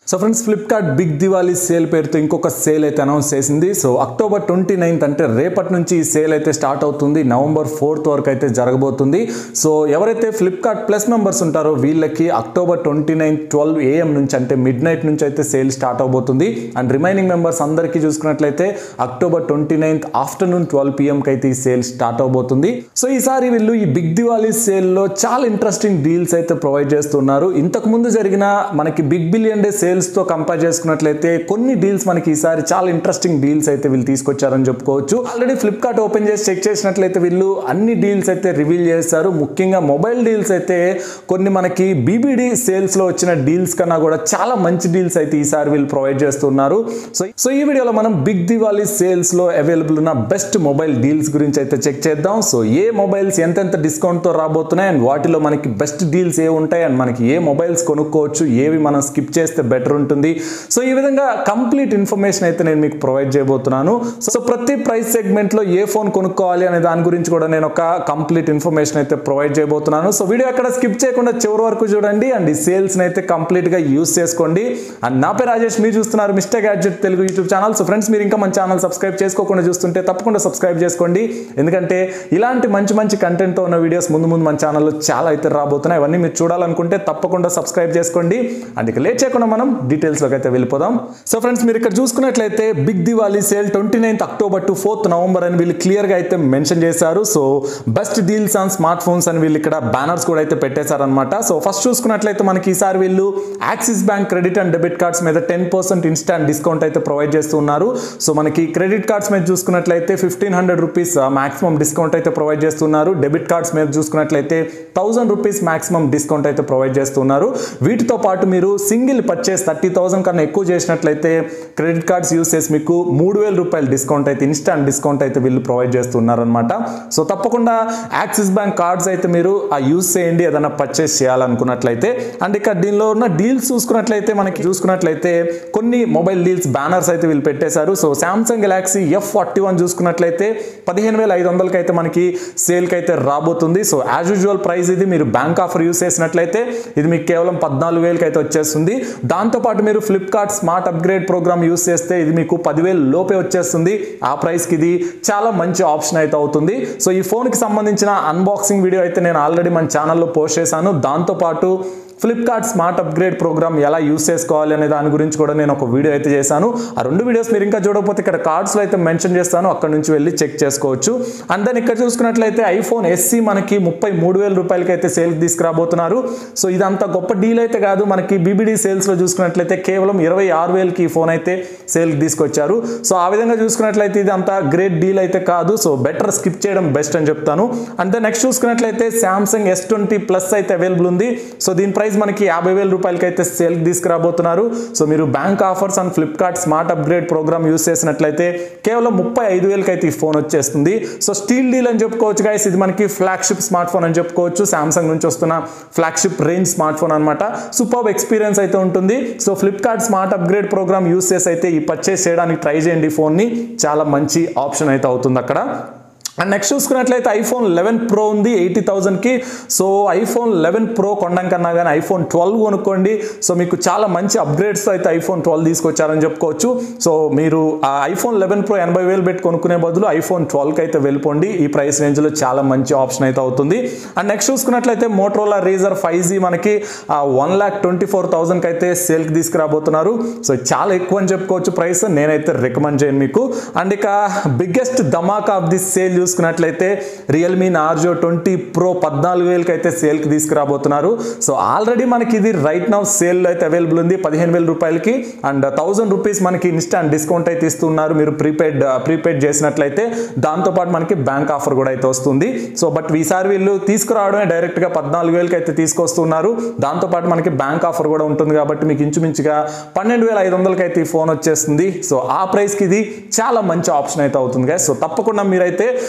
So friends Flipkart big Diwali sale పేరుతో ఇంకొక sale అయితే అనౌన్స్ చేసింది సో అక్టోబర్ ట్వంటీ నైన్త్ అంటే రేపటి నుంచి ఈ సేల్ అయితే స్టార్ట్ అవుతుంది నవంబర్ ఫోర్త్ వరకు అయితే జరగబోతుంది సో ఎవరైతే ఫ్లిప్కార్ట్ ప్లస్ మెంబర్స్ ఉంటారో వీళ్ళకి October twenty ninth twelve AM నుంచి అంటే మిడ్ నైట్ నుంచి అయితే సేల్ స్టార్ట్ అవబోతుంది అండ్ రిమైనింగ్ మెంబర్స్ అందరికీ చూసుకున్నట్లయితే October twenty ninth afternoon twelve పిఎంకి అయితే ఈ సేల్ స్టార్ట్ అవబోతుంది సో ఈసారి వీళ్ళు ఈ బిగ్ దివాళీ సేల్లో చాలా ఇంట్రెస్టింగ్ డీల్స్ అయితే ప్రొవైడ్ చేస్తున్నారు ఇంతకు ముందు జరిగిన మనకి బిగ్ బిలియన్ డే సేల్స్తో కంపేర్ చేసుకున్నట్లయితే కొన్ని డీల్స్ మనకి ఈసారి చాలా ఇంట్రెస్టింగ్ డీల్స్ అయితే వీళ్ళు తీసుకొచ్చారని చెప్పుకోవచ్చు ఆల్రెడీ ఫ్లిప్కార్ట్ ఓపెన్ చేసి చెక్ చేసినట్లయితే వీళ్ళు అన్ని డీల్స్ అయితే రివీల్ చేస్తారు ముఖ్యంగా మొబైల్ డీల్స్ అయితే కొన్ని మనకి బీబీడీ సేల్స్లో వచ్చిన డీల్స్ కన్నా కూడా చాలా మంచి డీల్స్ అయితే ఈసారి వీళ్ళు ప్రొవైడ్ చేస్తున్నారు సో సో ఈ వీడియోలో మనం బిగ్ దివాళీ సేల్స్లో అవైలబుల్ ఉన్న బెస్ట్ మొబైల్ డీల్స్ గురించి అయితే చెక్ చేద్దాం సో ఏ మొబైల్స్ ఎంతెంత డిస్కౌంట్తో రాబోతున్నాయి అండ్ వాటిలో మనకి బెస్ట్ డీల్స్ ఏ ఉంటాయి అండ్ మనకి ఏ మొబైల్స్ కొనుక్కోవచ్చు ఏవి మనం స్కిప్ చేస్తే బెటర్ ఉంటుంది సో ఈ విధంగా కంప్లీట్ ఇన్ఫర్మేషన్ అయితే నేను మీకు ప్రొవైడ్ చేయబోతున్నాను సో ప్రతి ప్రైస్ సెగ్మెంట్లో ఏ ఫోన్ కొనుక్కోవాలి అనే దాని గురించి కూడా నేను ఒక కంప్లీట్ ఇన్ఫర్మేషన్ అయితే ప్రొవైడ్ చేయబోతున్నాను సో వీడియో అక్కడ స్కిప్ చేయకుండా చివరి వరకు చూడండి అండ్ ఈ సేల్స్ అయితే కంప్లీట్గా యూస్ చేసుకోండి అండ్ నా పేరు రాజేష్ మీరు చూస్తున్నారు mister gadget Telugu YouTube channel so friends మీరు ఇంకా మన ఛానల్ సబ్స్క్రైబ్ చేసుకోకుండా చూస్తుంటే తప్పకుండా సబ్స్క్రైబ్ చేసుకోండి ఎందుకంటే ఇలాంటి మంచి మంచి కంటెంట్తో ఉన్న వీడియోస్ ముందు ముందు మన ఛానల్లో చాలా అయితే రాబోతున్నాయి అవన్నీ మీరు చూడాలనుకుంటే తప్పకుండా సబ్స్క్రైబ్ చేసుకోండి అందుకే లేట్ చేయకుండా మనం డీటెయిల్స్లోకి అయితే వెళ్ళిపోదాం సో ఫ్రెండ్స్ మీరు ఇక్కడ చూసుకున్నట్లయితే big Diwali sale twenty ninth October to fourth November అని వీళ్ళు క్లియర్గా అయితే మెన్షన్ చేశారు so best deals on smart phones అని వీళ్ళు ఇక్కడ బ్యానర్స్ కూడా అయితే పెట్టేశారనమాట సో ఫస్ట్ చూసుకున్నట్లయితే మనకి ఈసారి వీళ్ళు Axis bank credit and debit cards మీద టెన్ పర్సెంట్ ఇన్స్టాంట్ డిస్కౌంట్ అయితే ప్రొవైడ్ చేస్తున్నారు సో మనకి క్రెడిట్ కార్డ్స్ మీద చూసుకున్నట్లయితే fifteen hundred rupees maximum discount అయితే ప్రొవైడ్ చేస్తున్నారు డెబిట్ కార్డ్స్ మీద చూసుకున్నట్లయితే థౌసండ్ రూపీస్ మాక్సిమం డిస్కౌంట్ అయితే ప్రొవైడ్ చేస్తున్నారు వీటితో పాటు మీరు సింగిల్ పర్చేస్ థర్టీ థౌసండ్ కన్నా ఎక్కువ చేసినట్లయితే క్రెడిట్ కార్డ్స్ యూస్ చేసి మీకు మూడు వేల రూపాయల డిస్కౌంట్ అయితే ఇన్స్టాంట్ డిస్కౌంట్ అయితే వీళ్ళు ప్రొవైడ్ చేస్తున్నారనమాట సో తప్పకుండా యాక్సిస్ బ్యాంక్ కార్డ్స్ అయితే మీరు ఆ యూస్ చేయండి ఏదైనా పర్చేస్ చేయాలనుకున్నట్లయితే అండ్ ఇక్కడ దీనిలో ఉన్న డీల్స్ చూసుకున్నట్లయితే మనకి చూసుకున్నట్లయితే కొన్ని మొబైల్ డీల్స్ బ్యానర్స్ అయితే వీళ్ళు పెట్టేశారు so Samsung Galaxy F forty one చూసుకున్నట్లయితే పదిహేను వేల ఐదు వందలకి అయితే మనకి సేల్కి అయితే రాబోతుంది సో యాజ్ యూజువల్ ప్రైస్ ఇది మీరు బ్యాంక్ ఆఫర్ యూస్ చేసినట్లయితే ఇది మీకు కేవలం పద్నాలుగు వేలకి అయితే వచ్చేస్తుంది దాంతోపాటు మీరు Flipkart smart upgrade program use చేస్తే ఇది మీకు పదివేలు లోపే వచ్చేస్తుంది ఆ ప్రైస్కి ఇది చాలా మంచి ఆప్షన్ అయితే అవుతుంది సో ఈ ఫోన్కి సంబంధించిన అన్బాక్సింగ్ వీడియో అయితే నేను ఆల్రెడీ మన ఛానల్లో పోస్ట్ చేశాను దాంతోపాటు ఫ్లిప్కార్ట్ స్మార్ట్ అప్గ్రేడ్ ప్రోగ్రామ్ ఎలా యూస్ చేసుకోవాలి అనే దాని గురించి కూడా నేను ఒక వీడియో అయితే చేశాను ఆ రెండు వీడియోస్ మీరు ఇంకా చూడకపోతే ఇక్కడ కార్డ్స్లో అయితే మెన్షన్ చేస్తాను అక్కడ నుంచి వెళ్ళి చెక్ చేసుకోవచ్చు అండ్ దెన్ ఇక్కడ చూసుకున్నట్లయితే ఐఫోన్ ఎస్సీ మనకి ముప్పై మూడు వేల రూపాయలకి అయితే సేల్కి తీసుకురాబోతున్నారు సో ఇదంత గొప్ప డీల్ అయితే కాదు మనకి బీబీడీ సేల్స్లో చూసుకున్నట్లయితే కేవలం ఇరవై ఆరు వేలకి ఈ ఫోన్ అయితే సేల్కి తీసుకొచ్చారు సో ఆ విధంగా చూసుకున్నట్లయితే ఇది అంత గ్రేట్ డీల్ అయితే కాదు సో బెటర్ స్కిప్ చేయడం బెస్ట్ అని చెప్తాను అండ్ దెన్ నెక్స్ట్ చూసుకున్నట్లయితే శాంసంగ్ ఎస్ ట్వంటీ ప్లస్ అయితే అవైలబుల్ ఉంది సో దీని ప్రైస్ మనకి యాభై వేల రూపాయలకి అయితే సేల్ తీసుకురాబోతున్నారు సో మీరు bank offers and Flipkart smart upgrade program use చేసినట్లయితే కేవలం ముప్పై ఐదు వేలకి అయితే ఈ ఫోన్ వచ్చేస్తుంది సో స్టీల్ డీల్ అని చెప్పుకోవచ్చు గైస్ ఇది మనకి ఫ్లాగ్షిప్ స్మార్ట్ ఫోన్ అని చెప్పుకోవచ్చు సామ్సంగ్ నుంచి వస్తున్న ఫ్లాగ్షిప్ రేంజ్ స్మార్ట్ ఫోన్ అనమాట సూపర్ ఎక్స్పీరియన్స్ అయితే ఉంటుంది so Flipkart smart upgrade program use చేసి అయితే ఈ పర్చేస్ చేయడానికి ట్రై చేయండి ఈ ఫోన్ని చాలా మంచి ఆప్షన్ అయితే అవుతుంది అక్కడ అండ్ నెక్స్ట్ చూసుకున్నట్లయితే ఐఫోన్ లెవెన్ ప్రో ఉంది ఎయిటీ థౌజండ్కి సో ఐఫోన్ లెవెన్ ప్రో కొనడం కన్నా కానీ ఐఫోన్ ట్వెల్వ్ కొనుక్కోండి సో మీకు చాలా మంచి అప్గ్రేడ్స్తో అయితే ఐఫోన్ ట్వెల్వ్ తీసుకొచ్చారని చెప్పుకోవచ్చు సో మీరు ఆ ఐఫోన్ లెవెన్ ప్రో ఎనభై వేలు పెట్టి కొనుక్కునే బదులు ఐఫోన్ ట్వెల్వ్కి అయితే వెళ్ళిపోండి ఈ ప్రైస్ రేంజ్లో చాలా మంచి ఆప్షన్ అయితే అవుతుంది అండ్ నెక్స్ట్ చూసుకున్నట్లయితే మోటరోలా రీజర్ ఫైవ్ జీ మనకి వన్ ల్యాక్ ట్వంటీ ఫోర్ థౌసండ్కి అయితే సేల్కి తీసుకురాబోతున్నారు సో చాలా ఎక్కువ అని చెప్పుకోవచ్చు ప్రైస్ నేనైతే రికమెండ్ చేయను మీకు అండ్ ఇక బిగ్గెస్ట్ ధమాకా ఆఫ్ ది సేల్ చూసుకున్నట్లయితే రియల్మీ నార్జో ట్వంటీ ప్రో పద్నాలుగు వేలకి అయితే సేల్కి తీసుకురాబోతున్నారు సో ఆల్రెడీ మనకి ఇది రైట్ నౌ సేల్ అయితే అవైలబుల్ ఉంది పదిహేను వేల రూపాయలకి అండ్ థౌసండ్ రూపీస్ మనకి ఇన్స్టాంట్ డిస్కౌంట్ అయితే ఇస్తున్నారు మీరు ప్రీపెయిడ్ ప్రీపెయిడ్ చేసినట్లయితే దాంతోపాటు మనకి బ్యాంక్ ఆఫర్ కూడా అయితే వస్తుంది సో బట్ ఈసారి వీళ్ళు తీసుకురావడమే డైరెక్ట్గా పద్నాలుగు వేలకి అయితే తీసుకొస్తున్నారు దాంతోపాటు మనకి బ్యాంక్ ఆఫర్ కూడా ఉంటుంది కాబట్టి మీకు ఇంచుమించుగా పన్నెండు వేల ఐదు వందలకి అయితే ఈ ఫోన్ వచ్చేస్తుంది సో ఆ ప్రైస్కి ఇది చాలా మంచి ఆప్షన్ అయితే అవుతుంది guys. సో తప్పకుండా మీరైతే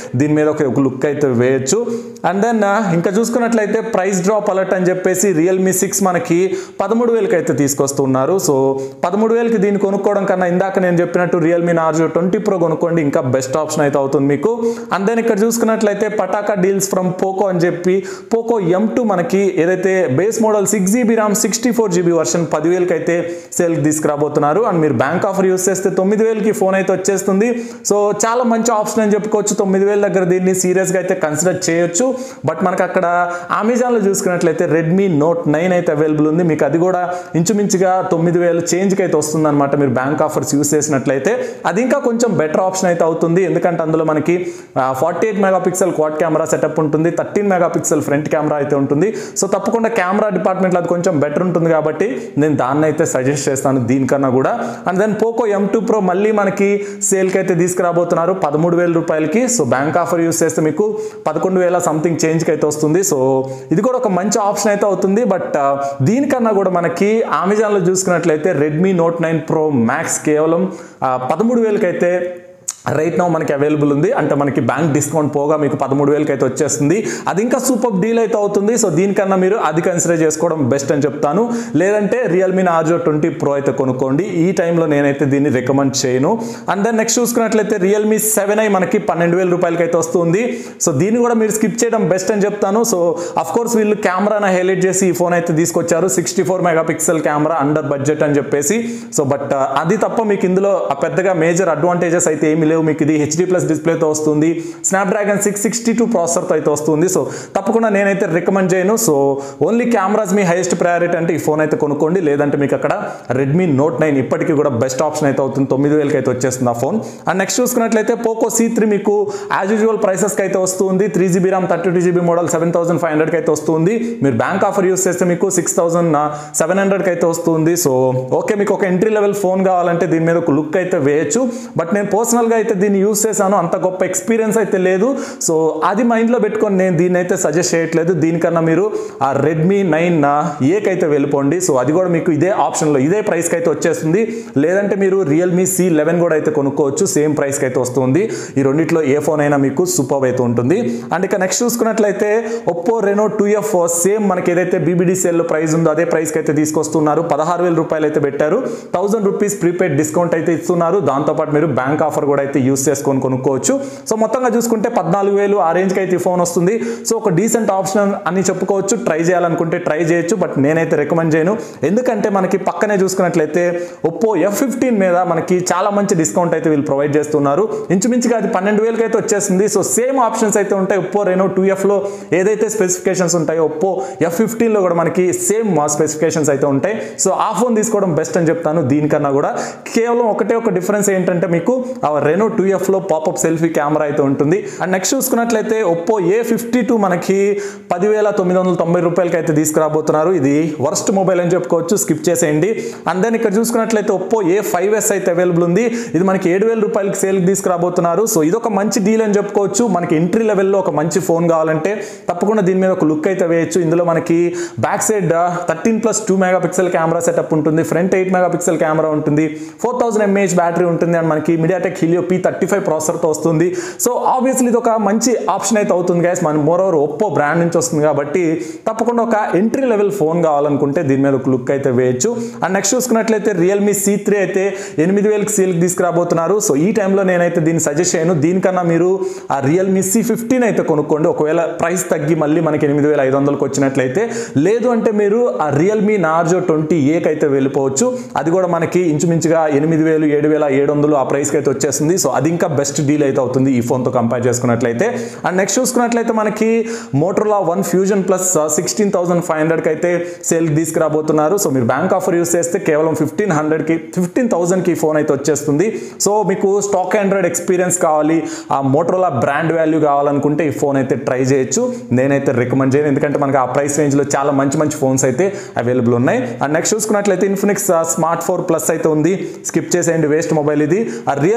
దీని మీద ఒక లుక్ అయితే వేయచ్చు అండ్ దెన్ ఇంకా చూసుకున్నట్లయితే ప్రైస్ డ్రాప్ అలర్ట్ అని చెప్పేసి రియల్మీ సిక్స్ మనకి పదమూడు వేలకి అయితే తీసుకొస్తున్నారు సో పదమూడు వేలకి దీన్ని కొనుక్కోవడం కన్నా ఇందాక నేను చెప్పినట్టు రియల్మీ నార్జో ట్వంటీ ప్రో కొనుక్కోండి ఇంకా బెస్ట్ ఆప్షన్ అయితే అవుతుంది మీకు అండ్ దెన్ ఇక్కడ చూసుకున్నట్లయితే పటాకా డీల్స్ ఫ్రమ్ పోకో అని చెప్పి పోకో ఎం టూ మనకి ఏదైతే base model six GB RAM sixty four GB version పదివేలకి అయితే సేల్కి తీసుకురాబోతున్నారు అండ్ మీరు బ్యాంక్ ఆఫర్ యూస్ చేస్తే తొమ్మిది వేలకి ఫోన్ అయితే వచ్చేస్తుంది సో చాలా మంచి ఆప్షన్ అని చెప్పుకోవచ్చు తొమ్మిది వేల దగ్గర దీన్ని సీరియస్గా అయితే కన్సిడర్ చేయొచ్చు బట్ మనకు అక్కడ అమెజాన్లో చూసుకున్నట్లయితే రెడ్మీ నోట్ నైన్ అయితే అవైలబుల్ ఉంది మీకు అది కూడా ఇంచుమించుగా తొమ్మిది వేల చేంజ్కి అయితే వస్తుంది అనమాట మీరు బ్యాంక్ ఆఫర్స్ యూస్ చేసినట్లయితే అది ఇంకా కొంచెం బెటర్ ఆప్షన్ అయితే అవుతుంది ఎందుకంటే అందులో మనకి forty eight megapixel quad camera setup ఉంటుంది thirteen megapixel front camera అయితే ఉంటుంది సో తప్పకుండా కెమెరా డిపార్ట్మెంట్లో అది కొంచెం బెటర్ ఉంటుంది కాబట్టి నేను దాన్ని అయితే సజెస్ట్ చేస్తాను దీనికన్నా కూడా and then Poco M two pro మళ్ళీ మనకి సేల్కి అయితే తీసుకురాబోతున్నారు పదమూడు వేల రూపాయలకి సో బ్యాంక్ ఆఫర్ యూస్ చేస్తే మీకు పదకొండు వేల సంథింగ్ చేంజ్కి అయితే వస్తుంది సో ఇది కూడా ఒక మంచి ఆప్షన్ అయితే అవుతుంది బట్ దీనికన్నా కూడా మనకి అమెజాన్లో చూసుకున్నట్లయితే Redmi Note nine pro max కేవలం పదమూడు వేలకైతే రైట్ నౌ మనకి అవైలబుల్ ఉంది అంటే మనకి బ్యాంక్ డిస్కౌంట్ పోగా మీకు పదమూడు వేలకి అయితే వచ్చేస్తుంది అది ఇంకా సూపర్ డీల్ అయితే అవుతుంది సో దీనికన్నా మీరు అది కన్సిడర్ చేసుకోవడం బెస్ట్ అని చెప్తాను లేదంటే రియల్మీ నార్జో ట్వంటీ ప్రో అయితే కొనుక్కోండి ఈ టైంలో నేనైతే దీన్ని రికమెండ్ చేయను అండ్ దెన్ నెక్స్ట్ చూసుకున్నట్లయితే రియల్మీ సెవెన్ ఐ మనకి పన్నెండు వేల రూపాయలకి అయితే వస్తుంది సో దీన్ని కూడా మీరు స్కిప్ చేయడం బెస్ట్ అని చెప్తాను సో అఫ్ కోర్స్ వీళ్ళు కెమెరాను హైలైట్ చేసి ఈ ఫోన్ అయితే తీసుకొచ్చారు sixty four megapixel camera under budget అని చెప్పేసి సో బట్ అది తప్ప మీకు ఇందులో ఆ పెద్దగా మేజర్ అడ్వాంటేజెస్ అయితే ఏమీ లేవు మీకు ఇది హెచ్డి ప్లస్ డిస్ప్లేతో వస్తుంది స్నాప్డ్రాగన్ సిక్స్ సిక్స్టీ టూ ప్రాసెసర్తో అయితే వస్తుంది సో తప్పకుండా నేనైతే రికమెండ్ చేయను సో ఓన్లీ కెమెరాస్ మీ హైయెస్ట్ ప్రయారిటీ అంటే ఈ ఫోన్ అయితే కొనుక్కోండి లేదంటే మీకు అక్కడ రెడ్మీ నోట్ నైన్ ఇప్పటికీ కూడా బెస్ట్ ఆప్షన్ అయితే అవుతుంది తొమ్మిది వేలకి అయితే వచ్చేస్తుంది ఆ ఫోన్ అండ్ నెక్స్ట్ చూసుకున్నట్లయితే పోకో సి త్రీ మీకు యాజ్ యూజువల్ ప్రైసెస్కి అయితే వస్తుంది three GB RAM thirty two GB model seven thousand five హండ్రెడ్కి అయితే వస్తుంది మీరు బ్యాంక్ ఆఫర్ యూస్ చేస్తే మీకు సిక్స్ థౌసండ్ సెవెన్ హండ్రెడ్కి అయితే వస్తుంది సో ఓకే మీకు ఒక ఎంట్రీ లెవెల్ ఫోన్ కావాలంటే దీని మీద ఒక లుక్ అయితే వేయచ్చు బట్ నేను పర్సనల్గా అయితే దీన్ని యూస్ చేశాను అంత గొప్ప ఎక్స్పీరియన్స్ అయితే లేదు సో అది మైండ్లో పెట్టుకొని నేను దీన్ని అయితే సజెస్ట్ చేయట్లేదు దీనికన్నా మీరు ఆ రెడ్మీ నైన్ ఏకైతే వెళ్ళిపోండి సో అది కూడా మీకు ఇదే ఆప్షన్లో ఇదే ప్రైస్కి అయితే వచ్చేస్తుంది లేదంటే మీరు రియల్మీ సి లెవెన్ కూడా అయితే కొనుక్కోవచ్చు సేమ్ ప్రైస్కి అయితే వస్తుంది ఈ రెండిట్లో ఏ ఫోన్ అయినా మీకు సూపర్ అయితే ఉంటుంది అండ్ ఇక నెక్స్ట్ చూసుకున్నట్లయితే Oppo Reno two F same మనకి ఏదైతే బీబీడీ సేల్లో ప్రైస్ ఉందో అదే ప్రైస్కి అయితే తీసుకొస్తున్నారు పదహారు వేల రూపాయలు అయితే పెట్టారు థౌసండ్ రూపీస్ ప్రీపెయిడ్ డిస్కౌంట్ అయితే ఇస్తున్నారు దాంతోపాటు మీరు బ్యాంక్ ఆఫర్ కూడా అయితే యూస్ చేసుకొని కొనుక్కోవచ్చు సో మొత్తంగా చూసుకుంటే పద్నాలుగు వేలు ఆ రేంజ్కి అయితే ఈ ఫోన్ వస్తుంది సో ఒక డీసెంట్ ఆప్షన్ అని చెప్పుకోవచ్చు ట్రై చేయాలనుకుంటే ట్రై చేయొచ్చు బట్ నేనైతే రికమెండ్ చేయను ఎందుకంటే మనకి పక్కనే చూసుకున్నట్లయితే ఒప్పో ఎఫ్ ఫిఫ్టీన్ మీద మనకి చాలా మంచి డిస్కౌంట్ అయితే వీళ్ళు ప్రొవైడ్ చేస్తున్నారు ఇంచుమించుగా అది పన్నెండు వేలకి అయితే వచ్చేస్తుంది సో సేమ్ ఆప్షన్స్ అయితే ఉంటాయి ఒప్పో రెనో టూ ఎఫ్లో ఏదైతే స్పెసిఫికేషన్స్ ఉంటాయో ఒప్పో ఎఫ్ ఫిఫ్టీన్లో కూడా మనకి సేమ్ స్పెసిఫికేషన్స్ అయితే ఉంటాయి సో ఆ ఫోన్ తీసుకోవడం బెస్ట్ అని చెప్తాను దీనికన్నా కూడా కేవలం ఒకటే ఒక డిఫరెన్స్ ఏంటంటే మీకు ఆ రెనో టూ ఎఫ్లో పాపప్ సెల్ఫీ కెమెరా అయితే ఉంటుంది అండ్ నెక్స్ట్ చూసుకున్నట్లయితే ఒప్పో ఏ ఫిఫ్టీ టూ మనకి పదివేల తొమ్మిది వందల తొంభై రూపాయలకి అయితే తీసుకురాబోతున్నారు ఇది వర్స్ట్ మొబైల్ అని చెప్పుకోవచ్చు స్కిప్ చేసేయండి అండ్ దెన్ ఇక్కడ చూసుకున్నట్లయితే ఒప్పో ఏ ఫైవ్ ఎస్ అయితే అవైలబుల్ ఉంది ఇది మనకి ఏడు వేల రూపాయలకి సేల్కి తీసుకురాబోతున్నారు సో ఇది ఒక మంచి డీల్ అని చెప్పుకోవచ్చు మనకి ఎంట్రీ లెవెల్లో ఒక మంచి ఫోన్ కావాలంటే తప్పకుండా దీని మీద ఒక లుక్ అయితే వేయచ్చు ఇందులో మనకి back side thirteen plus two megapixel camera setup ఉంటుంది front eight megapixel camera ఉంటుంది ఫోర్ థౌసండ్ ఎంఏహెచ్ బ్యాటరీ ఉంటుంది అండ్ మనకి MediaTek Helio P thirty five ప్రాసెసర్తో వస్తుంది సో ఆబ్వియస్లీ ఇది ఒక మంచి ఆప్షన్ అయితే అవుతుంది గైస్ మన మోర్ ఓవర్ ఒప్పో బ్రాండ్ నుంచి వస్తుంది కాబట్టి తప్పకుండా ఒక ఎంట్రీ లెవెల్ ఫోన్ కావాలనుకుంటే దీని మీద ఒక లుక్ అయితే వేయచ్చు అండ్ నెక్స్ట్ చూసుకున్నట్లయితే రియల్మీ సి త్రీ అయితే ఎనిమిది వేలకి సీల్కి తీసుకురాబోతున్నారు సో ఈ టైంలో నేనైతే దీన్ని సజెస్ట్ చేయను దీనికన్నా మీరు ఆ రియల్మీ సి ఫిఫ్టీన్ అయితే కొనుక్కోండి ఒకవేళ ప్రైస్ తగ్గి మళ్ళీ మనకి ఎనిమిది వేల ఐదు వందలకు వచ్చినట్లయితే లేదు అంటే మీరు ఆ రియల్మీ నార్జో ట్వంటీ ఏకి అయితే వెళ్ళిపోవచ్చు అది కూడా మనకి ఇంచుమించుగా ఎనిమిది వేలు ఏడు వేల ఏడు వందలు ఆ ప్రైస్కి అయితే వచ్చేస్తుంది సో అది ఇంకా బెస్ట్ డీల్ అయితే అవుతుంది ఈ ఫోన్తో కంపేర్ చేసుకున్నట్లయితే అండ్ నెక్స్ట్ చూసుకున్నట్లయితే మనకి Motorola one fusion plus sixteen thousand five హండ్రెడ్కి అయితే సేల్కి తీసుకురాబోతున్నారు సో మీరు బ్యాంక్ ఆఫర్ యూస్ చేస్తే కేవలం ఫిఫ్టీన్ హండ్రెడ్కి ఫిఫ్టీన్ థౌసండ్కి ఈ ఫోన్ అయితే వచ్చేస్తుంది సో మీకు స్టాక్ ఆండ్రాయిడ్ ఎక్స్పీరియన్స్ కావాలి ఆ మోటోలా బ్రాండ్ వాల్యూ కావాలనుకుంటే ఈ ఫోన్ అయితే ట్రై చేయొచ్చు నేనైతే రికమెండ్ చేయను ఎందుకంటే మనకి ఆ ప్రైస్ రేంజ్లో చాలా మంచి మంచి ఫోన్స్ అయితే అవైలబుల్ ఉన్నాయి అండ్ నెక్స్ట్ చూసుకున్నట్లయితే ఇన్ఫినిక్స్ స్మార్ట్ ఫోర్ ప్లస్ అయితే ఉంది స్కిప్ చేసేయండి వేస్ట్ మొబైల్ ఇది ఆ రియల్మీ సి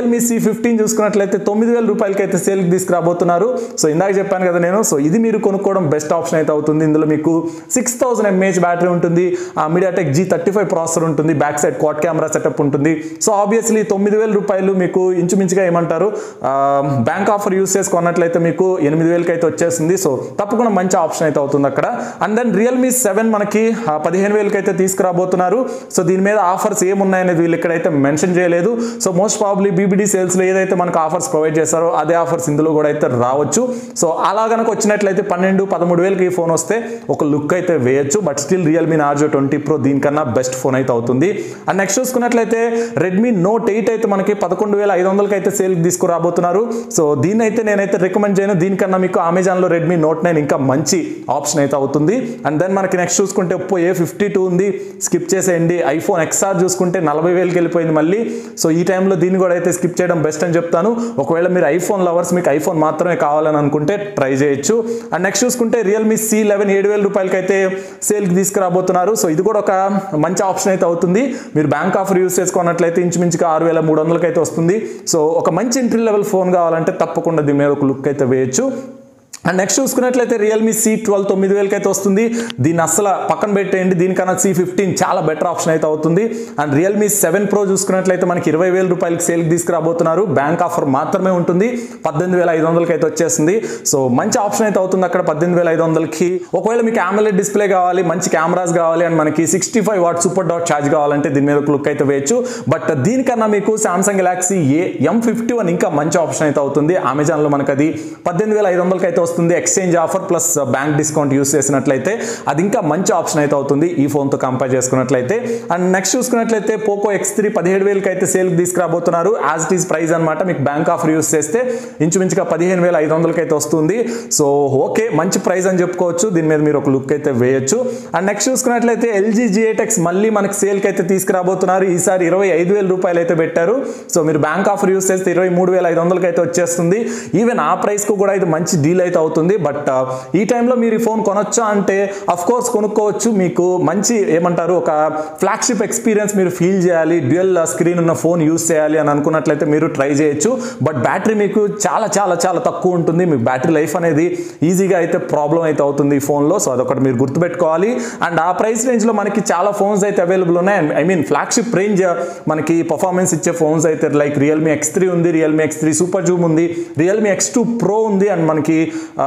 ఫిఫ్టీన్ చూసుకున్నట్లయితే తొమ్మిది వేల రూపాయలకి అయితే సేల్కి తీసుకురాబోతున్నారు సో ఇందాక చెప్పాను కదా నేను సో ఇది మీరు కొనుక్కోవడం బెస్ట్ ఆప్షన్ అయితే అవుతుంది ఇందులో మీకు సిక్స్ థౌసండ్ ఎంఏహెచ్ బ్యాటరీ ఉంటుంది MediaTek G thirty five processor ఉంటుంది back side quad camera setup ఉంటుంది సో ఆబ్వియస్లీ తొమ్మిది వేల రూపాయలు మీకు ఇంచుమించుగా ఏమంటారు బ్యాంక్ ఆఫర్ యూస్ చేసుకున్నట్లయితే మీకు ఎనిమిది వేలకి అయితే వచ్చేస్తుంది సో తప్పకుండా మంచి ఆప్షన్ అయితే అవుతుంది అక్కడ అండ్ దెన్ రియల్మీ సెవెన్ మనకి ఆ, పదిహేను వేలకి అయితే తీసుకురాబోతున్నారు సో దీని మీద ఆఫర్స్ ఏమున్నాయనేది వీళ్ళు ఇక్కడైతే మెన్షన్ చేయలేదు సో మోస్ట్ ప్రాబ్లీ బీబీడీ సేల్స్లో ఏదైతే మనకు ఆఫర్స్ ప్రొవైడ్ చేస్తారో అదే ఆఫర్స్ ఇందులో కూడా అయితే రావచ్చు సో అలా కనుక వచ్చినట్లయితే పన్నెండు పదమూడు వేలకి ఈ ఫోన్ వస్తే ఒక లుక్ అయితే వేయచ్చు but still Realme Narzo twenty pro దీనికన్నా బెస్ట్ ఫోన్ అయితే అవుతుంది అండ్ నెక్స్ట్ చూసుకున్నట్లయితే రెడ్మీ నోట్ ఎయిట్ అయితే మనకి పదకొండు వేల ఐదు వందలకి అయితే సేల్కి తీసుకురాబోతున్నారు సో దీన్ని అయితే నేనైతే రికమెండ్ చేయను దీనికన్నా మీకు అమెజాన్లో రెడ్మీ నోట్ నైన్ ఇంకా మంచి ఆప్షన్ అయితే అవుతుంది అండ్ దెన్ మనకి నెక్స్ట్ చూసుకుంటే ఒప్పో ఏ ఫిఫ్టీ టూ ఉంది స్కిప్ చేసేయండి ఐఫోన్ ఎక్స్ఆర్ చూసుకుంటే నలభై వేలకి వెళ్ళిపోయింది మళ్ళీ సో ఈ టైంలో దీన్ని కూడా అయితే స్కిప్ చేయడం బెస్ట్ అని చెప్తాను ఒకవేళ మీరు ఐఫోన్ లవర్స్ మీకు ఐఫోన్ మాత్రమే కావాలని అనుకుంటే ట్రై చేయొచ్చు అండ్ నెక్స్ట్ చూసుకుంటే రియల్మీ సి లెవెన్ ఏడు వేల రూపాయలకి అయితే సేల్కి తీసుకురాబోతున్నారు సో ఇది కూడా ఒక మంచి ఆప్షన్ అయితే అవుతుంది మీరు బ్యాంక్ ఆఫర్ యూస్ చేసుకున్నట్లయితే ఇంచుమించుగా ఆరు వేల మూడు వందలకి అయితే వస్తుంది సో ఒక మంచి ఎంట్రీ లెవెల్ ఫోన్ కావాలంటే తప్పకుండా దీని మీద ఒక లుక్ అయితే వేయచ్చు అండ్ నెక్స్ట్ చూసుకున్నట్లయితే రియల్మీ సి ట్వెల్వ్ తొమ్మిది వేలకి అయితే వస్తుంది దీన్ని అసలు పక్కన పెట్టేయండి దీనికన్నా సి ఫిఫ్టీన్ చాలా బెటర్ ఆప్షన్ అయితే అవుతుంది అండ్ రియల్మీ సెవెన్ ప్రో చూసుకున్నట్లయితే మనకి ఇరవై వేల రూపాయలకి సేల్కి తీసుకురాబోతున్నారు బ్యాంక్ ఆఫర్ మాత్రమే ఉంటుంది పద్దెనిమిది వేల ఐదు వందలకి అయితే వచ్చేస్తుంది సో మంచి ఆప్షన్ అయితే అవుతుంది అక్కడ పద్దెనిమిది వేల ఐదు వందలకి ఒకవేళ మీకు AMOLED డిస్ప్లే కావాలి మంచి కెమెరాస్ కావాలి అండ్ మనకి సిక్స్టీ ఫైవ్ వాట్ సూపర్ డాట్ ఛార్జ్ కావాలంటే దీని మీద ఒక లుక్ అయితే వేయచ్చు బట్ దీనికన్నా మీకు Samsung Galaxy A M fifty one ఇంకా మంచి ఆప్షన్ అయితే అవుతుంది అమెజాన్లో మనకి అది పద్దెనిమిది వేల ఐదు వందలకి అయితే వస్తుంది exchange offer plus bank discount use చేసినట్లయితే అది ఇంకా మంచి ఆప్షన్ అయితే అవుతుంది ఈ ఫోన్తో కంపేర్ చేసుకున్నట్లయితే అండ్ నెక్స్ట్ చూసుకున్నట్లయితే పోకో ఎక్స్ త్రీ పదిహేడు వేలకి అయితే సేల్కి తీసుకురాబోతున్నారు యాజ్ ఇట్ ఈస్ ప్రైస్ అనమాట మీకు బ్యాంక్ ఆఫర్ యూస్ చేస్తే ఇంచుమించుగా పదిహేను వేల ఐదు వందలకి అయితే వస్తుంది సో ఓకే మంచి ప్రైస్ అని చెప్పుకోవచ్చు దీని మీద మీరు ఒక లుక్ అయితే వేయొచ్చు అండ్ నెక్స్ట్ చూసుకున్నట్లయితే ఎల్జీ జిఏటెక్స్ మళ్ళీ మనకి సేల్కి అయితే తీసుకురాబోతున్నారు ఈసారి ఇరవై ఐదు వేల రూపాయలు అయితే పెట్టారు సో మీరు బ్యాంక్ ఆఫర్ యూస్ చేస్తే ఇరవై మూడు వేల ఐదు వందలకి అయితే వచ్చేస్తుంది ఈవెన్ ఆ ప్రైస్కు కూడా ఇది మంచి డీల్ అయితే అవుతుంది బట్ ఈ టైంలో మీరు ఈ ఫోన్ కొనొచ్చా అంటే అఫ్ కోర్స్ కొనుక్కోవచ్చు మీకు మంచి ఏమంటారు ఒక ఫ్లాగ్షిప్ ఎక్స్పీరియన్స్ మీరు ఫీల్ చేయాలి డ్యూయల్ స్క్రీన్ ఉన్న ఫోన్ యూస్ చేయాలి అని అనుకున్నట్లయితే మీరు ట్రై చేయొచ్చు బట్ బ్యాటరీ మీకు చాలా చాలా చాలా తక్కువ ఉంటుంది మీకు బ్యాటరీ లైఫ్ అనేది ఈజీగా అయితే ప్రాబ్లం అయితే అవుతుంది ఈ ఫోన్లో సో అదొకటి మీరు గుర్తుపెట్టుకోవాలి అండ్ ఆ ప్రైస్ రేంజ్లో మనకి చాలా ఫోన్స్ అయితే అవైలబుల్ ఉన్నాయి ఐ మీన్ ఫ్లాగ్షిప్ రేంజ్ మనకి పర్ఫార్మెన్స్ ఇచ్చే ఫోన్స్ అయితే లైక్ రియల్మీ ఎక్స్ త్రీ ఉంది Realme X three super zoom ఉంది రియల్మీ ఎక్స్ టూ ప్రో ఉంది అండ్ మనకి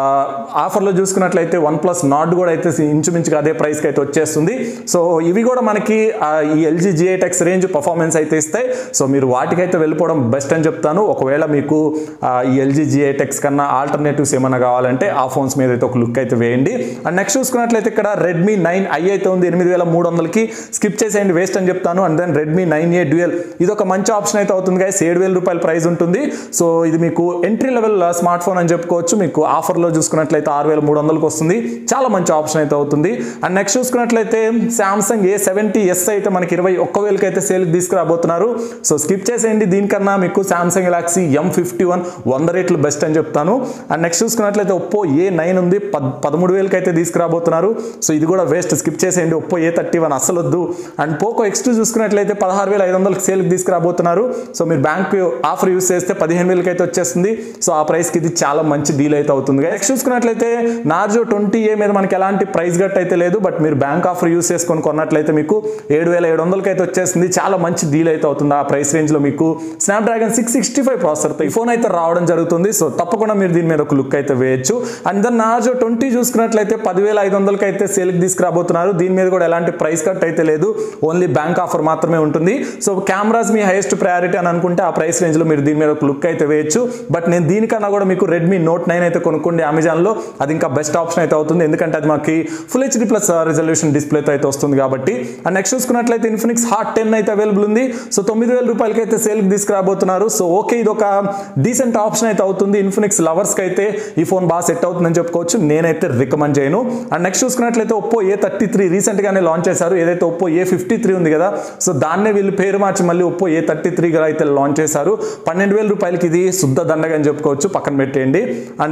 ఆఫర్లో చూసుకున్నట్లయితే వన్ ప్లస్ నాట్ కూడా అయితే ఇంచుమించుగా అదే ప్రైస్కి అయితే వచ్చేస్తుంది సో ఇవి కూడా మనకి ఆ, ఈ LG G eight X range performance అయితే ఇస్తాయి సో మీరు వాటికైతే వెళ్ళిపోవడం బెస్ట్ అని చెప్తాను ఒకవేళ మీకు ఆ, ఈ ఎల్జీ జిఐట్ ఎక్స్ కన్నా ఆల్టర్నేటివ్స్ ఏమైనా కావాలంటే ఆ ఫోన్స్ మీద అయితే ఒక లుక్ అయితే వేయండి అండ్ నెక్స్ట్ చూసుకున్నట్లయితే ఇక్కడ రెడ్మీ నైన్ ఐ అయితే ఉంది ఎనిమిది వేల మూడు వందలకి స్కిప్ చేసేయండి వేస్ట్ అని చెప్తాను and then Redmi nine A dual ఇది ఒక మంచి ఆప్షన్ అయితే అవుతుంది గైస్ ఏడు వేల రూపాయల ప్రైస్ ఉంటుంది సో ఇది మీకు ఎంట్రీ లెవెల్ స్మార్ట్ ఫోన్ అని చెప్పుకోవచ్చు మీకు ఆఫర్లో చూసుకున్నట్లయితే ఆరు వేల మూడు వందలకి వస్తుంది చాలా మంచి ఆప్షన్ అయితే అవుతుంది అండ్ నెక్స్ట్ చూసుకున్నట్లయితే సామ్సంగ్ ఏ సెవెంటీ ఎస్ అయితే మనకి ఇరవై ఒక్క వేలకి అయితే సేల్కి తీసుకురాబోతున్నారు సో స్కిప్ చేసేయండి దీనికన్నా మీకు Samsung Galaxy M fifty one వంద రేట్లు బెస్ట్ అని చెప్తాను అండ్ నెక్స్ట్ చూసుకున్నట్లయితే ఒప్పో ఏ నైన్ ఉంది పద్ పదమూడు వేలకి అయితే తీసుకురాబోతున్నారు సో ఇది కూడా వేస్ట్ స్కిప్ చేసేయండి ఒప్పో ఏ థర్టీ వన్ అసలు వద్దు అండ్ పోకో ఎక్స్ టూ చూసుకున్నట్లయితే పదహారు వేల ఐదు వందలకి సేల్కి తీసుకురాబోతున్నారు సో మీరు బ్యాంక్ ఆఫర్ యూస్ చేస్తే పదిహేను వేలకి అయితే వచ్చేస్తుంది సో ఆ ప్రైస్కి ఇది చాలా మంచి డీల్ అయితే అవుతుంది నెక్స్ట్ చూసుకున్నట్లయితే నార్జో ట్వంటీ ఏ మీద మనకి ఎలాంటి ప్రైస్ గట్ అయితే లేదు బట్ మీరు బ్యాంక్ ఆఫర్ యూస్ చేసుకొని కొన్నట్లయితే మీకు ఏడు వేల ఏడు వందలకి అయితే వచ్చేస్తుంది చాలా మంచి డీల్ అయితే అవుతుంది ఆ ప్రైస్ రేంజ్లో మీకు స్నాప్డ్రాగన్ సిక్స్ సిక్స్టీ ఫైవ్ ప్రాసెసర్తో ఈ ఫోన్ అయితే రావడం జరుగుతుంది సో తప్పకుండా మీరు దీని మీద ఒక లుక్ అయితే వేయచ్చు అండ్ దెన్ నార్జో ట్వంటీ చూసుకున్నట్లయితే పదివేల ఐదు వందలకి అయితే సేల్కి తీసుకురాబోతున్నారు దీని మీద కూడా ఎలాంటి ప్రైస్ కట్ అయితే లేదు ఓన్లీ బ్యాంక్ ఆఫర్ మాత్రమే ఉంటుంది సో కెమెరాస్ మీ హైయెస్ట్ ప్రయారిటీ అని అనుకుంటే ఆ ప్రైస్ రేంజ్లో మీరు దీని మీద ఒక లుక్ అయితే వేయచ్చు బట్ నేను దీనికన్నా కూడా మీకు రెడ్మీ నోట్ నైన్ అయితే కొనుక్కోండి అమెజాన్లో అది ఇంకా బెస్ట్ ఆప్షన్ అయితే అవుతుంది ఎందుకంటే అది మాకు ఫుల్ హెచ్డి ప్లస్ రిజల్యూషన్ డిస్ప్లేతో అయితే వస్తుంది కాబట్టి అండ్ నెక్స్ట్ చూసుకున్నట్లయితే ఇన్ఫినిక్స్ హాట్ టెన్ అయితే అవైలబుల్ ఉంది సో తొమ్మిది వేల రూపాయలకి అయితే సేల్కి తీసుకురాబోతున్నారు సో ఓకే ఇది ఒక డీసెంట్ ఆప్షన్ అయితే అవుతుంది ఇన్ఫినిక్స్ లవర్స్కి అయితే ఈ ఫోన్ బాగా సెట్ అవుతుందని చెప్పుకోవచ్చు నేనైతే రికమెండ్ చేయను అండ్ నెక్స్ట్ చూసుకున్నట్లయితే ఒప్పో ఏ థర్టీ త్రీ రీసెంట్గానే లాంచ్ చేశారు ఏదైతే ఒప్పో ఏ ఫిఫ్టీ త్రీ ఉంది కదా సో దాన్నే వీళ్ళు పేరు మార్చి మళ్ళీ ఒప్పో ఏ థర్టీ త్రీ అయితే లాంచ్ చేశారు పన్నెండు వేల రూపాయలకి ఇది శుద్ధ దండగా అని చెప్పుకోవచ్చు పక్కన పెట్టేయండి అండ్ ఇక నెక్స్ట్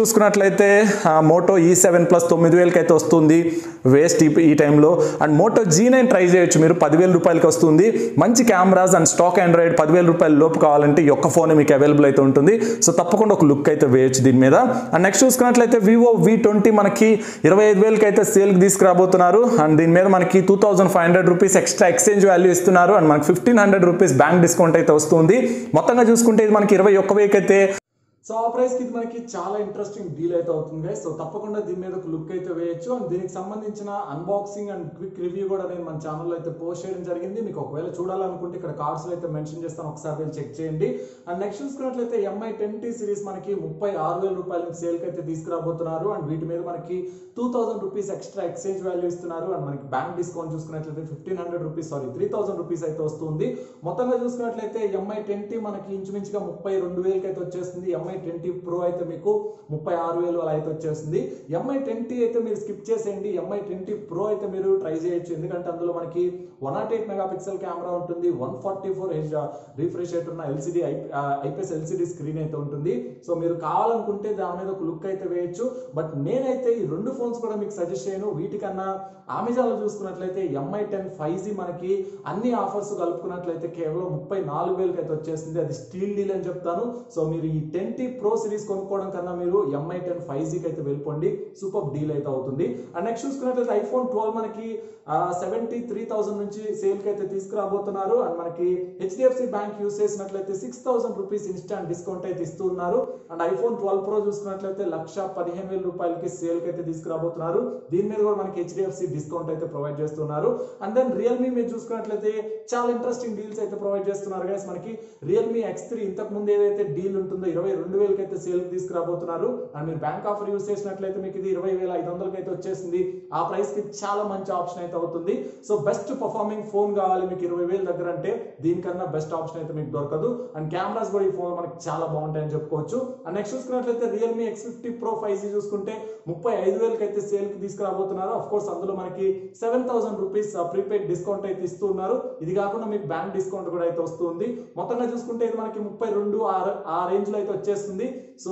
చూసుకున్నట్లయితే మోటో ఈ సెవెన్ ప్లస్ తొమ్మిది వేలకి అయితే వస్తుంది వేస్ట్ ఈ ఈ టైంలో and Moto G nine try చేయొచ్చు మీరు పదివేల రూపాయలకి వస్తుంది మంచి కెమెరాస్ అండ్ స్టాక్ ఆండ్రాయిడ్ పదివేల రూపాయల లోపు కావాలంటే ఈ ఒక్క ఫోన్ మీకు అవైలబుల్ అయితే ఉంటుంది సో తప్పకుండా ఒక లుక్ అయితే వేయొచ్చు దీని మీద అండ్ నెక్స్ట్ చూసుకున్నట్లయితే వివో వి ట్వంటీ మనకి ఇరవై ఐదు వేలకి అయితే సేల్కి తీసుకురాబోతున్నారు అండ్ దీని మీద మనకి two thousand five hundred rupees extra exchange value ఇస్తున్నారు అండ్ మనకి fifteen hundred rupees bank discount అయితే వస్తుంది మొత్తంగా చూసుకుంటే ఇది మనకి ఇరవై ఒక్క వేకి అయితే సో ఆ ప్రైస్ కి ఇది మనకి చాలా ఇంట్రెస్టింగ్ డీల్ అయితే అవుతుంది సో తప్పకుండా దీని మీద ఒక లుక్ అయితే వేయొచ్చు అండ్ దీనికి సంబంధించిన అన్బాక్సింగ్ అండ్ క్విక్ రివ్యూ కూడా నేను మన ఛానల్లో అయితే పోస్ట్ చేయడం జరిగింది మీకు ఒకవేళ చూడాలనుకుంటే ఇక్కడ కార్డ్స్ అయితే మెన్షన్ చేస్తాను ఒకసారి వెళ్ళి చెక్ చేయండి అండ్ నెక్స్ట్ చూసుకున్నట్లయితే ఎంఐ టెన్ టీ సిరీస్ మనకి ముప్పై ఆరు వేల రూపాయల సేల్కి అయితే తీసుకురాబోతున్నారు అండ్ వీటి మీద మనకి two thousand rupees extra exchange value ఇస్తున్నారు అండ్ మనకి బ్యాంక్ డిస్కౌంట్ చూసుకున్నట్లయితే fifteen hundred rupees sorry three thousand rupees అయితే వస్తుంది మొత్తంగా చూసుకున్నట్లయితే ఎంఐ టెన్ టీ మనకి ఇంచుమించుగా ముప్పై రెండు వేలకి అయితే వచ్చేస్తుంది ఎంఐ టెన్ టీ ప్రో అయితే మీకు ముప్పై ఆరు వేలు అలా అయితే వచ్చేస్తుంది ఎంఐ టెన్ టీ అయితే మీరు స్కిప్ చేసేయండి ఎంఐ టెన్ టీ ప్రో అయితే మీరు ట్రై చేయొచ్చు ఎందుకంటే అందులో మనకి one nought eight megapixel camera ఉంటుంది one forty four H refresh rate ఉన్న ఎల్సిడి ఐపీఎస్ ఎల్సిడి స్క్రీన్ అయితే ఉంటుంది సో మీరు కావాలనుకుంటే దాని మీద ఒక లుక్ అయితే వేయొచ్చు బట్ నేనైతే ఈ రెండు ఫోన్స్ కూడా మీకు సజెస్ట్ చేయను వీటికన్నా అమెజాన్లో చూసుకున్నట్లయితే ఎంఐ టెన్ ఫైవ్ జీ మనకి అన్ని ఆఫర్స్ కలుపుకున్నట్లయితే కేవలం ముప్పై నాలుగు వేలకి అయితే వచ్చేస్తుంది అది స్టీల్ డీల్ అని చెప్తాను సో మీరు ఈ టెన్ టీ ప్రో సిరీస్ కొనుక్కోవడం కన్నా మీరు ఎంఐ టెన్ ఫైవ్ జీకి అయితే వెళ్ళిపోండి సూపర్ డీల్ అయితే అవుతుంది అండ్ నెక్స్ట్ చూసుకున్నట్లయితే ఐఫోన్ ట్వెల్వ్ మనకి సెవెంటీ త్రీ థౌసండ్ నుంచి సేల్కి అయితే తీసుకురాబోతున్నారు అండ్ మనకి హెచ్డిఎఫ్సి బ్యాంక్ యూస్ చేసినట్లయితే six thousand rupees instant discount అయితే ఇస్తున్నారు అండ్ ఐఫోన్ ట్వెల్వ్ ప్రో చూసుకున్నట్లయితే లక్ష పదిహేను వేల రూపాయలకి సేల్కి అయితే తీసుకురాబోతున్నారు దీని మీద కూడా మనకి హెచ్డిఎఫ్సి డిస్కౌంట్ అయితే ప్రొవైడ్ చేస్తున్నారు అండ్ దెన్ రియల్మీ మీరు చూసుకున్నట్లయితే చాలా ఇంట్రెస్టింగ్ డీల్స్ అయితే ప్రొవైడ్ చేస్తున్నారు గైస్ మనకి రియల్మీ ఎక్స్ త్రీ ఇంతకు ముందు ఏదైతే డీల్ ఉంటుందో ఇరవై రెండు వేలకి అయితే సేల్కి తీసుకురాబోతున్నారు అండ్ మీరు బ్యాంక్ ఆఫర్ యూస్ చేసినట్లయితే మీకు ఇది ఇరవై వేల ఐదు వందలకి అయితే వచ్చేసింది ఆ ప్రైస్ కి చాలా మంచి ఆప్షన్ అయితే అవుతుంది సో బెస్ట్ పర్ఫార్మింగ్ ఫోన్ కావాలి మీకు ఇరవై వేల దగ్గర అంటే దీనికన్నా బెస్ట్ ఆప్షన్ అయితే మీకు దొరకదు అండ్ కెమెరాస్ కూడా ఈ ఫోన్ మనకి చాలా బాగుంటాయని చెప్పుకోవచ్చు అండ్ నెక్స్ట్ చూసుకున్నట్లయితే Realme X fifty pro five G చూసుకుంటే ముప్పై ఐదు వేలకి అయితే సేల్ కి తీసుకురాబోతున్నారు అఫ్ కోర్స్ అందులో మనకి seven thousand rupees prepaid discount అయితే ఇస్తున్నారు ఇది కాకుండా మీకు బ్యాంక్ డిస్కౌంట్ కూడా అయితే వస్తుంది మొత్తంగా చూసుకుంటే ఇది మనకి ముప్పై రెండు ఆ రేంజ్ లో అయితే వచ్చేస్తుంది సో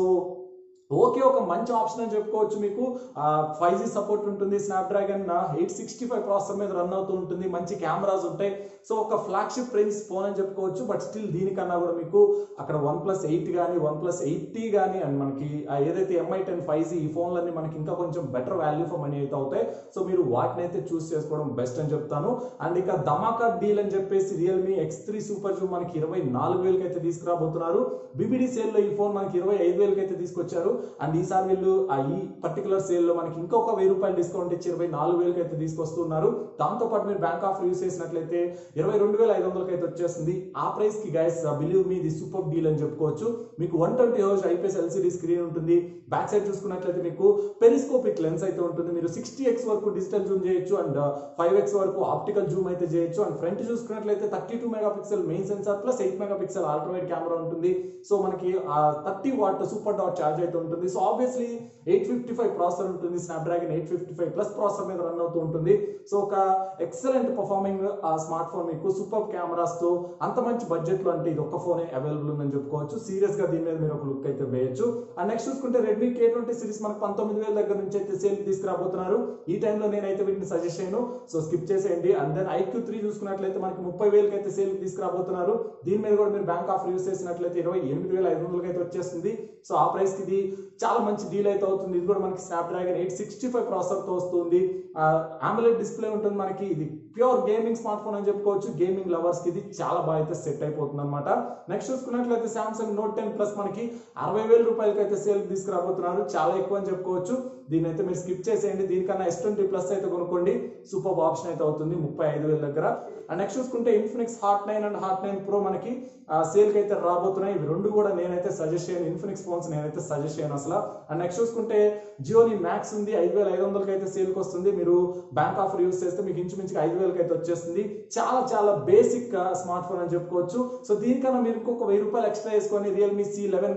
ఓకే ఒక మంచి ఆప్షన్ అని చెప్పుకోవచ్చు మీకు ఫైవ్ జీ సపోర్ట్ ఉంటుంది Snapdragon eight sixty five processor మీద రన్ అవుతూ ఉంటుంది మంచి కెమెరాస్ ఉంటాయి సో ఒక ఫ్లాగ్షిప్ రేంజ్ ఫోన్ అని చెప్పుకోవచ్చు బట్ స్టిల్ దీనికన్నా కూడా మీకు అక్కడ వన్ ప్లస్ ఎయిట్ కానీ వన్ ప్లస్ ఎయిటీ కానీ అండ్ మనకి ఆ ఏదైతే ఎంఐ టెన్ ఫైవ్ జీ ఈ ఫోన్లన్నీ మనకి ఇంకా కొంచెం బెటర్ వాల్యూ ఫర్ మనీ అయితే అవుతాయి సో మీరు వాటిని అయితే చూస్ చేసుకోవడం బెస్ట్ అని చెప్తాను అండ్ ఇక ధమాకా డీల్ అని చెప్పేసి Realme X three super zoom మనకి ఇరవై నాలుగు వేలకి అయితే తీసుకురాబోతున్నారు బీబీడీ సేల్లో ఈ ఫోన్ మనకి ఇరవై ఐదు వేలకి అయితే తీసుకొచ్చారు అండ్ ఈసారి వీళ్ళు ఆ ఈ పర్టికులర్ సేల్ లో మనకి ఇంకొక వెయ్యి రూపాయలు డిస్కౌంట్ ఇచ్చి ఇరవై నాలుగు వేలకి అయితే తీసుకొస్తున్నారు దాంతో పాటు మీరు బ్యాంక్ ఆఫర్ యూస్ చేసినట్లయితే ఇరవై రెండు వేల ఐదు వందలకి అయితే వచ్చేస్తుంది ఆ ప్రైస్ కి గైస్ బిలీవ్ మీ ఇది సూపర్ డీల్ అని చెప్పుకోవచ్చు మీకు one twenty hours IPS LCD screen ఉంటుంది బ్యాక్ సైడ్ చూసుకున్నట్లయితే మీకు పెరిస్కోపిక్ లెన్స్ అయితే ఉంటుంది మీరు సిక్స్టీ ఎక్స్ వరకు డిజిటల్ జూమ్ చేయొచ్చు అండ్ ఫైవ్ ఎక్స్ వరకు ఆప్టికల్ జూమ్ అయితే చేయొచ్చు అండ్ ఫ్రంట్ చూసుకున్నట్లయితే thirty two megapixel main sensor plus eight megapixel ultrawide camera ఉంటుంది సో మనకి థర్టీ వాట్ సూపర్ డాట్ చార్జ్ అయితే ఉంటుంది so obviously eight fifty five processor ఉంటుంది Snapdragon eight fifty five plus processor మీద run అవుతూ ఉంటుంది సో ఒక ఎక్సలెంట్ పర్ఫార్మింగ్ స్మార్ట్ ఫోన్ మీకు సూపర్ కెమెరాస్ తో అంత మంచి బడ్జెట్ లో అంటే ఇది ఒక్క ఫోనే అవైలబుల్ ఉందని చెప్పుకోవచ్చు సీరియస్ గా దీని మీద మీరు ఒక లుక్ అయితే వేయచ్చు అండ్ నెక్స్ట్ చూసుకుంటే రెడ్మీ కే ట్వంటీ సిరీస్ మనకు పంతొమ్మిది వేల దగ్గర నుంచి అయితే సేల్ తీసుకురాబోతున్నారు ఈ టైంలో నేనైతే వీటిని సజెస్ట్ చేయను సో స్కిప్ చేసేయండి అండ్ దెన్ ఐక్యూ త్రీ చూసుకున్నట్లయితే మనకి ముప్పై వేలకి అయితే సేల్ తీసుకురాబోతున్నారు దీని మీద కూడా మీరు బ్యాంక్ ఆఫర్ యూస్ చేసినట్లయితే ఇరవై ఎనిమిది వేల ఐదు వందలకి అయితే వచ్చేస్తుంది సో ఆ ప్రైస్ కి ఇది చాలా మంచి డీల్ అయితే అవుతుంది ఇది కూడా మనకి Snapdragon eight sixty five processor తో వస్తుంది ఆంబులెట్ డిస్ప్లే ఉంటుంది మనకి ఇది ప్యూర్ గేమింగ్ స్మార్ట్ ఫోన్ అని చెప్పుకోవచ్చు గేమింగ్ లవర్స్ కి ఇది చాలా బాగా అయితే సెట్ అయిపోతుంది అనమాట నెక్స్ట్ చూసుకున్నట్లయితే సామ్సంగ్ నోట్ టెన్ ప్లస్ మనకి అరవై వేల రూపాయలకి అయితే సేల్ తీసుకురాబోతున్నారు చాలా ఎక్కువ అని చెప్పుకోవచ్చు దీని అయితే మీరు స్కిప్ చేసేయండి దీనికన్నా ఎస్ ట్వంటీ ప్లస్ అయితే కొనుక్కోండి సూపర్ ఆప్షన్ అయితే అవుతుంది ముప్పై ఐదు వేల దగ్గర అండ్ నెక్స్ట్ చూసుకుంటే Infinix Hot nine and Hot nine pro మనకి సేల్ కి అయితే రాబోతున్నాయి ఇవి రెండు కూడా నేనైతే సజెస్ట్ చేయను ఇన్ఫినిక్స్ ఫోన్స్ నేనైతే సజెస్ట్ చేయను అసలు అండ్ నెక్స్ట్ చూసుకుంటే జియోని మ్యాక్స్ ఉంది ఐదు వేల ఐదు వందలకి అయితే సేల్కి వస్తుంది మీరు బ్యాంక్ ఆఫర్ యూస్ చేస్తే మీకు ఇంచుమించుగా ఐదు వేలకి అయితే వచ్చేస్తుంది చాలా చాలా బేసిక్ స్మార్ట్ ఫోన్ అని చెప్పుకోవచ్చు సో దీనికన్నా మీరు ఇంకొక వెయ్యి రూపాయలు ఎక్స్ట్రా వేసుకొని రియల్మీ సి లెవెన్ కానీ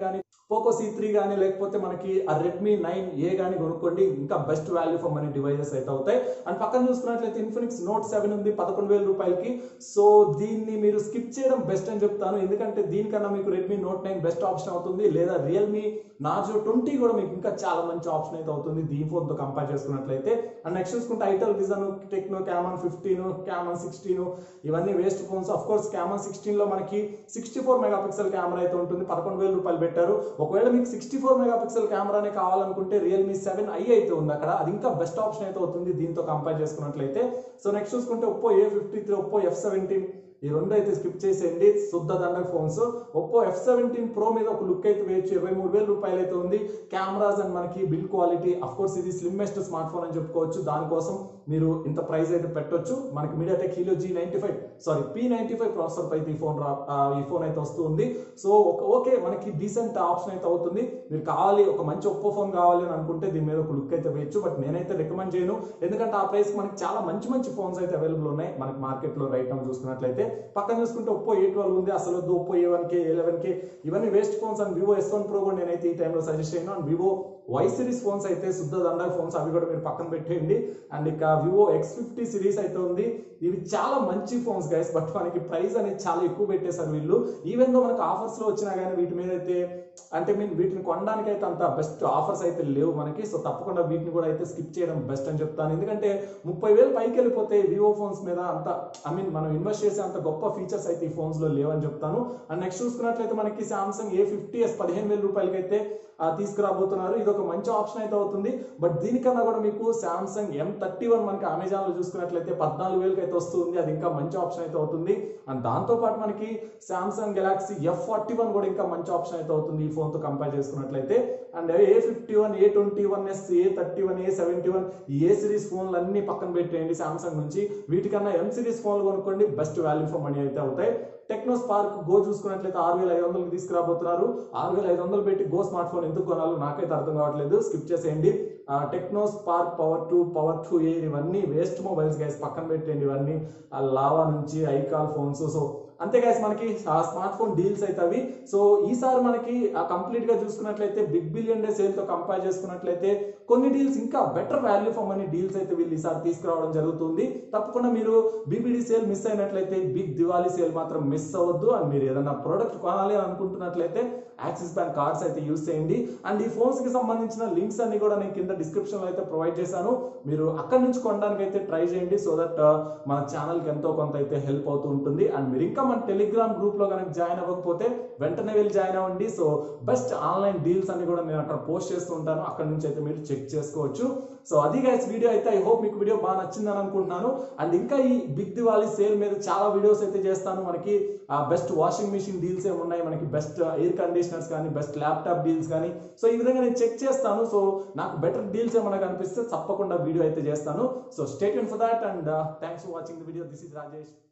పోకో సి త్రీ కానీ లేకపోతే మనకి ఆ రెడ్మీ నైన్ ఏ కానీ కొనుక్కోండి ఇంకా best value for money devices అయితే అవుతాయి అండ్ పక్కన చూసుకున్నట్లయితే ఇన్ఫినిక్స్ నోట్ సెవెన్ ఉంది పదకొండు వేల రూపాయలకి సో దీన్ని మీరు స్కిప్ చేయడం బెస్ట్ అని చెప్తాను ఎందుకంటే దీనికన్నా మీకు Redmi Note nine best option అవుతుంది లేదా రియల్మీ నార్జో ట్వంటీ కూడా మీకు ఇంకా చాలా మంచి ఆప్షన్ అయితే అవుతుంది దీని ఫోన్తో కంపేర్ చేసుకున్నట్లయితే అండ్ నెక్స్ట్ చూసుకుంటే itel Vision Tecno Camon fifteen Camon sixteen ఇవన్నీ waste phones of course Camon sixteen లో మనకి sixty four megapixel camera అయితే ఉంటుంది పదకొండు వేల రూపాయలు పెట్టారు ఒకవేళ మీకు సిక్స్టీ ఫోర్ మెగా పిక్సెల్ కెమెరానే కావాలనుకుంటే రియల్మీ సెవెన్ ఐ అయితే ఉంది అక్కడ అది ఇంకా బెస్ట్ ఆప్షన్ అయితే అవుతుంది దీంతో కంపేర్ చేసుకున్నట్లయితే సో నెక్స్ట్ చూసుకుంటే Oppo A fifty three Oppo F seventeen ఈ రెండు అయితే స్కిప్ చేసేయండి శుద్ధ దండక phones Oppo F seventeen pro మీద ఒక లుక్ అయితే వేయచ్చు ఇరవై మూడు వేల రూపాయలు అయితే ఉంది కెమెరాస్ అండ్ మనకి బిల్డ్ క్వాలిటీ అఫ్ కోర్స్ ఇది స్లిమ్మెస్ట్ స్మార్ట్ ఫోన్ అని చెప్పుకోవచ్చు దానికోసం మీరు ఇంత ప్రైస్ అయితే పెట్టొచ్చు మనకి MediaTek Helio G ninety five sorry P ninety five processor అయితే ఈ ఫోన్ రా ఆ, ఈ ఫోన్ అయితే వస్తుంది సో ఒక ఓకే మనకి డీసెంట్ ఆప్షన్ అయితే అవుతుంది మీరు కావాలి ఒక మంచి ఒప్పో ఫోన్ కావాలి అని అనుకుంటే దీని మీద ఒక లుక్ అయితే వేయచ్చు బట్ నేనైతే రికమెండ్ చేయను ఎందుకంటే ఆ ప్రైస్ మనకి చాలా మంచి మంచి ఫోన్స్ అయితే అవైలబుల్ ఉన్నాయి మనకి మార్కెట్ లో రైట్ చూసుకున్నట్లయితే పక్కన చూసుకుంటే ఒప్పో ఏ ట్వెల్వ్ ఉంది అసలు వద్దు Oppo A one K A eleven K ఇవన్నీ waste phones and Vivo S one pro కూడా నేనైతే ఈ టైంలో సజెస్ట్ చేయను and Vivo Y series phones అయితే శుద్ధ దండా ఫోన్స్ అవి కూడా మీరు పక్కన పెట్టేయండి అండ్ ఇక వివో ఎక్స్ ఫిఫ్టీ సిరీస్ అయితే ఉంది ఇవి చాలా మంచి ఫోన్స్ గైస్ బట్ మనకి ప్రైస్ అనేది చాలా ఎక్కువ పెట్టేశారు వీళ్ళు ఈవెన్ దో మనకి ఆఫర్స్ లో వచ్చినా కానీ వీటి మీద అయితే అంటే మీన్ వీటిని కొనడానికి అయితే అంత బెస్ట్ ఆఫర్స్ అయితే లేవు మనకి సో తప్పకుండా వీటిని కూడా అయితే స్కిప్ చేయడం బెస్ట్ అని చెప్తాను ఎందుకంటే ముప్పై వేలు పైకి వెళ్ళిపోతే వివో ఫోన్స్ మీద అంత ఐ మీన్ మనం ఇన్వెస్ట్ చేసే అంత గొప్ప ఫీచర్స్ అయితే ఈ ఫోన్స్ లో లేవని చెప్తాను అండ్ నెక్స్ట్ చూసుకున్నట్లయితే మనకి సామ్సంగ్ ఏ ఫిఫ్టీ ఎస్ పదిహేను వేల రూపాయలకి అయితే ఆ, తీసుకురాబోతున్నారు ఇది ఒక మంచి ఆప్షన్ అయితే అవుతుంది బట్ దీనికన్నా కూడా మీకు సామ్సంగ్ ఎం థర్టీ వన్ మనకి అమెజాన్ లో చూసుకున్నట్లయితే పద్నాలుగు వేలకి అయితే వస్తుంది అది ఇంకా మంచి ఆప్షన్ అయితే అవుతుంది అండ్ దాంతో పాటు మనకి Samsung Galaxy F forty one కూడా ఇంకా మంచి ఆప్షన్ అయితే అవుతుంది ఈ ఫోన్ తో కంపేర్ చేసుకున్నట్లయితే and A fifty one A twenty one S A thirty one A seventy one ఈ ఏ సిరీస్ ఫోన్లు అన్ని పక్కన పెట్టేయండి సామ్సంగ్ నుంచి వీటికన్నా ఎం సిరీస్ ఫోన్లు కొనుక్కోండి బెస్ట్ వాల్యూ ఫర్ మనీ అయితే అవుతాయి టెక్నో స్పార్క్ గో చూసుకున్నట్లయితే ఆరు వేల ఐదు వందలకి తీసుకురాబోతున్నారు ఆరు వేల ఐదు వందలు పెట్టి గో స్మార్ట్ ఫోన్ ఎందుకు కొనాలో నాకైతే అర్థం కావట్లేదు స్కిప్ చేసేయండి Tecno Spark Power two Power two A ఇవన్నీ వేస్ట్ మొబైల్స్ గైస్ పక్కన పెట్టండి ఇవన్నీ ఆ లావా నుంచి ఐకాల్ ఫోన్స్ సో అంతే గైస్ మనకి ఆ స్మార్ట్ ఫోన్ డీల్స్ అయితే అవి సో ఈసారి మనకి ఆ కంప్లీట్ గా చూసుకున్నట్లయితే బిగ్ బిలియన్ డే సేల్ తో కంపేర్ చేసుకున్నట్లయితే కొన్ని డీల్స్ ఇంకా better value for money deals అయితే వీళ్ళు ఈసారి తీసుకురావడం జరుగుతుంది తప్పకుండా మీరు బీబీడీ సేల్ మిస్ అయినట్లయితే బిగ్ దివాళీ సేల్ మాత్రం మిస్ అవ్వద్దు అండ్ మీరు ఏదైనా ప్రోడక్ట్ కొనాలి అని అనుకుంటున్నట్లయితే యాక్సిస్ బ్యాంక్ కార్డ్స్ అయితే యూస్ చేయండి అండ్ ఈ ఫోన్స్ కి సంబంధించిన లింక్స్ అన్ని కూడా నేను కింద డిస్క్రిప్షన్ లో అయితే ప్రొవైడ్ చేశాను మీరు అక్కడి నుంచి కొనడానికి అయితే ట్రై చేయండి సో దట్ మన ఛానల్ కి ఎంతో కొంత అయితే హెల్ప్ అవుతూ ఉంటుంది అండ్ మీరు ఇంకా మన టెలిగ్రామ్ గ్రూప్ లో కనుక జాయిన్ అవ్వకపోతే వెంటనే వెళ్ళి జాయిన్ అవ్వండి సో బెస్ట్ ఆన్లైన్ డీల్స్ అన్ని కూడా నేను అక్కడ పోస్ట్ చేస్తూ ఉంటాను అక్కడ నుంచి అయితే మీరు చెక్ చేసుకోవచ్చు సో అది గైస్ వీడియో అయితే ఐ హోప్ మీకు వీడియో బాగా నచ్చిందని అనుకుంటున్నాను అండ్ ఇంకా ఈ బిగ్ దివాళీ సేల్ మీద చాలా వీడియోస్ అయితే చేస్తాను మనకి బెస్ట్ వాషింగ్ మిషన్ డీల్స్ ఏమి ఉన్నాయి మనకి బెస్ట్ ఎయిర్ కండిషనర్స్ కానీ బెస్ట్ ల్యాప్టాప్ డీల్స్ కానీ సో ఈ విధంగా నేను చెక్ చేస్తాను సో నాకు బెటర్ డీల్స్ ఏమైనా కనిపిస్తే తప్పకుండా వీడియో అయితే చేస్తాను so state for that and thanks for watching the video this is Rajesh